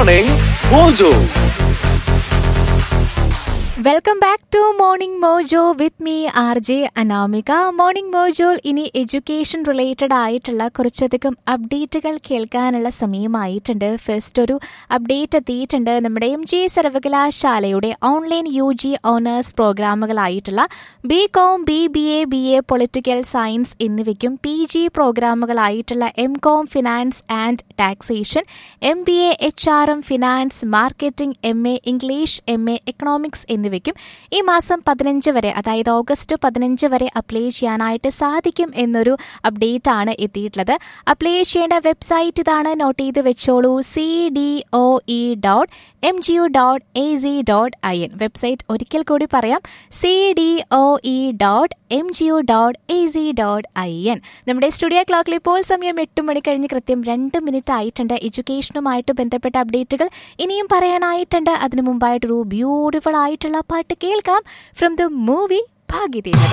Morning Mojo. Welcome back to Morning Mojo with me R J Anamika morning മോജോയിൽ ഇനി education related ആയിട്ടുള്ള കുറച്ചധികം അപ്ഡേറ്റുകൾ കേൾക്കാനുള്ള സമയമായിട്ടുണ്ട് ഫസ്റ്റ് ഒരു അപ്ഡേറ്റ് എത്തിയിട്ടുണ്ട് നമ്മുടെ എം ജി സർവകലാശാലയുടെ ഓൺലൈൻ യു ജി ഓണേഴ്സ് പ്രോഗ്രാമുകളായിട്ടുള്ള B com B B A B A political science എന്നിവയ്ക്കും പി ജി പ്രോഗ്രാമുകളായിട്ടുള്ള M com finance and taxation M B A H R M finance marketing M A English M A economics എന്നിവയ്ക്കും ഈ മാസം പതിനഞ്ച് വരെ അതായത് August പതിനഞ്ച് വരെ അപ്ലൈ ചെയ്യാനായിട്ട് സാധിക്കും എന്നൊരു അപ്ഡേറ്റ് ആണ് എത്തിയിട്ടുള്ളത് അപ്ലൈ ചെയ്യേണ്ട വെബ്സൈറ്റ് ഇതാണ് നോട്ട് ചെയ്ത് വെച്ചോളൂ C D O E dot M G U dot A C dot I N website ഒരിക്കൽ കൂടി പറയാം C D O E dot M G U dot A C dot I N നമ്മുടെ studio ക്ലോക്കിൽ ഇപ്പോൾ സമയം എട്ട് മണി കഴിഞ്ഞ് കൃത്യം രണ്ട് മിനിറ്റ് ആയിട്ടുണ്ട് എഡ്യൂക്കേഷനുമായിട്ട് ബന്ധപ്പെട്ട അപ്ഡേറ്റുകൾ ഇനിയും പറയാനായിട്ടുണ്ട് അതിനു മുമ്പായിട്ടൊരു ബ്യൂട്ടിഫുൾ ആയിട്ടുള്ള പാട്ട് കേൾക്കാം ഫ്രം ദ മൂവി ഭാഗ്യദേവത